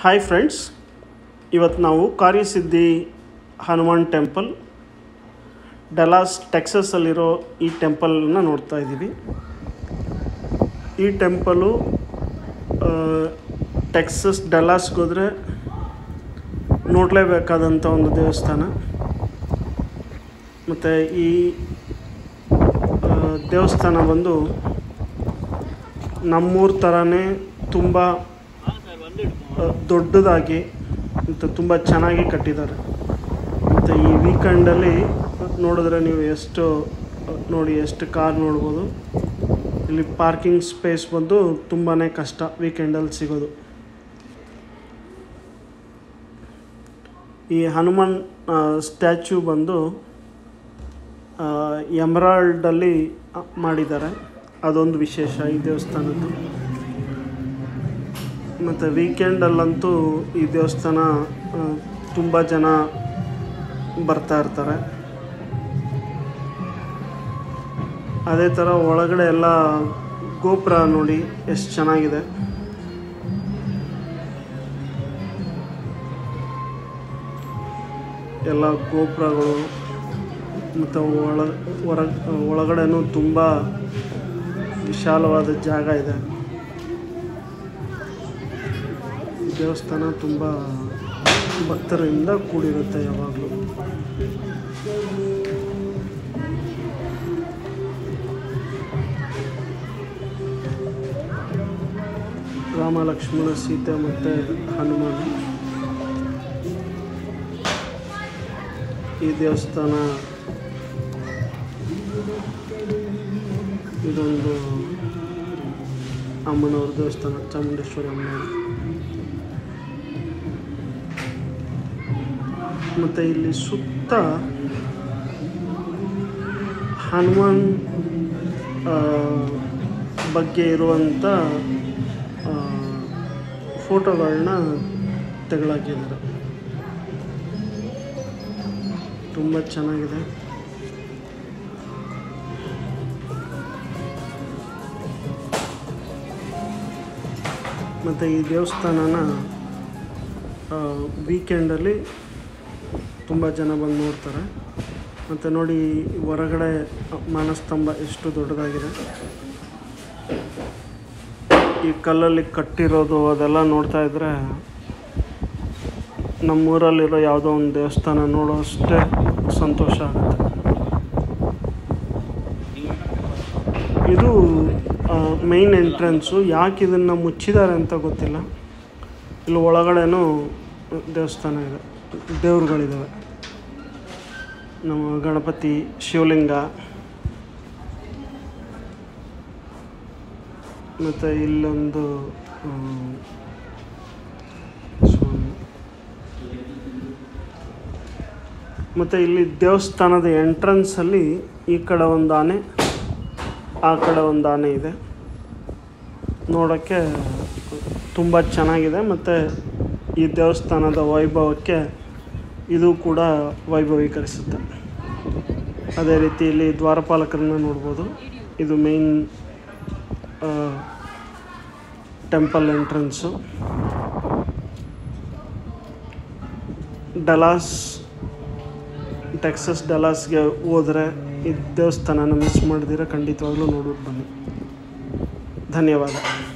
hi friends ಇವತ್ತು ನಾವು Karyasiddhi Hanuman temple Dallas ಟೆಕ್ಸಸಲ್ಲಿರೋ ಈ ಟೆಂಪಲ್ನ ನೋಡ್ತಾ ಇದ್ದೀವಿ ಈ ಟೆಂಪಲು ಆ, ಟೆಕ್ಸಸ್ ಡಲಾಸ್ಗೆ ಹೋದರೆ ನೋಡಲೇಬೇಕಾದಂಥ ಒಂದು ದೇವಸ್ಥಾನ ಮತ್ತು ಈ ಆ, ದೇವಸ್ಥಾನ ಬಂದು ನಮ್ಮೂರ ಥರನೇ ತುಂಬ ಆ, ದೊಡ್ಡದಾಗಿ ಮತ್ತು ತುಂಬ ಚೆನ್ನಾಗಿ ಕಟ್ಟಿದ್ದಾರೆ ಮತ್ತು ಈ ವೀಕೆಂಡಲ್ಲಿ ನೋಡಿದ್ರೆ ನೀವು ಎಷ್ಟು ನೋಡಿ ಎಷ್ಟು ಕಾರ್ ನೋಡ್ಬೋದು ಇಲ್ಲಿ ಪಾರ್ಕಿಂಗ್ ಸ್ಪೇಸ್ ಬಂದು ತುಂಬಾ ಕಷ್ಟ ವೀಕೆಂಡಲ್ಲಿ ಸಿಗೋದು ಈ ಹನುಮಾನ್ ಸ್ಟ್ಯಾಚ್ಯೂ ಬಂದು ಎಮರಾಲ್ಡಲ್ಲಿ ಮಾಡಿದ್ದಾರೆ ಅದೊಂದು ವಿಶೇಷ ಈ ದೇವಸ್ಥಾನದ್ದು ಮತ್ತು ವೀಕೆಂಡಲ್ಲಂತೂ ಈ ದೇವಸ್ಥಾನ ತುಂಬ ಜನ ಬರ್ತಾ ಇರ್ತಾರೆ ಅದೇ ಥರ ಒಳಗಡೆ ಎಲ್ಲ ಗೋಪುರ ನೋಡಿ ಎಷ್ಟು ಚೆನ್ನಾಗಿದೆ ಎಲ್ಲ ಗೋಪುರಗಳು ಮತ್ತು ಒಳ ಹೊರ ಒಳಗಡೆನೂ ತುಂಬ ವಿಶಾಲವಾದ ಜಾಗ ಇದೆ ದೇವಸ್ಥಾನ ತುಂಬ ಭಕ್ತರಿಂದ ಕೂಡಿರುತ್ತೆ ಯಾವಾಗಲೂ ರಾಮ ಲಕ್ಷ್ಮಣ ಸೀತೆ ಮತ್ತು ಹನುಮಾನ ಈ ದೇವಸ್ಥಾನ ಇದೊಂದು ಅಮ್ಮನವ್ರ ದೇವಸ್ಥಾನ ಚಾಮುಂಡೇಶ್ವರಿ ಅಮ್ಮನವರು ಮತ್ತು ಇಲ್ಲಿ ಸುತ್ತ ಹನುಮಾನ್ ಆ, ಬಗ್ಗೆ ಇರುವಂಥ ಫೋಟೋಗಳನ್ನ ತೆಗೆದಾಕಿದ್ದಾರೆ ತುಂಬ ಚೆನ್ನಾಗಿದೆ ಮತ್ತು ಈ ದೇವಸ್ಥಾನನ ವೀಕೆಂಡಲ್ಲಿ ತುಂಬ ಜನ ಬಂದು ನೋಡ್ತಾರೆ ಮತ್ತು ನೋಡಿ ಹೊರಗಡೆ ಮಾನಸ್ತಂಭ ಎಷ್ಟು ದೊಡ್ಡದಾಗಿದೆ ಈ ಕಲ್ಲಲ್ಲಿ ಕಟ್ಟಿರೋದು ಅದೆಲ್ಲ ನೋಡ್ತಾ ಇದ್ದರೆ ನಮ್ಮೂರಲ್ಲಿರೋ ಯಾವುದೋ ಒಂದು ದೇವಸ್ಥಾನ ನೋಡೋ ಅಷ್ಟೇ ಸಂತೋಷ ಆಗುತ್ತೆ ಇದು ಮೇಯ್ನ್ ಎಂಟ್ರೆನ್ಸು ಯಾಕೆ ಇದನ್ನು ಮುಚ್ಚಿದ್ದಾರೆ ಅಂತ ಗೊತ್ತಿಲ್ಲ ಇಲ್ಲಿ ಒಳಗಡೆನೂ ದೇವಸ್ಥಾನ ಇದೆ ದೇವ್ರುಗಳಿದ್ದಾವೆ ನಮ್ಮ ಗಣಪತಿ ಶಿವಲಿಂಗ ಮತ್ತು ಇಲ್ಲೊಂದು ಆಮ್, ಸ್ವಾಮಿ ಮತ್ತು ಇಲ್ಲಿ ದೇವಸ್ಥಾನದ ಎಂಟ್ರೆನ್ಸಲ್ಲಿ ಈ ಕಡೆ ಒಂದು ಆನೆ ಆ ಕಡೆ ಒಂದು ಆನೆ ಇದೆ ನೋಡೋಕ್ಕೆ ತುಂಬ ಚೆನ್ನಾಗಿದೆ ಮತ್ತು ಈ ದೇವಸ್ಥಾನದ ವೈಭವಕ್ಕೆ ಇದು ಕೂಡ ವೈಭವೀಕರಿಸುತ್ತೆ ಅದೇ ರೀತಿ ಇಲ್ಲಿ ದ್ವಾರಪಾಲಕರನ್ನ ನೋಡ್ಬೋದು ಇದು main temple entrance Dallas Texas ಡಲಾಸ್ಗೆ ಹೋದರೆ ಈ ದೇವಸ್ಥಾನನ ಮಿಸ್ ಮಾಡಿದಿರ ಖಂಡಿತವಾಗ್ಲೂ ನೋಡ್ಬಿಟ್ಟು ಬನ್ನಿ ಧನ್ಯವಾದ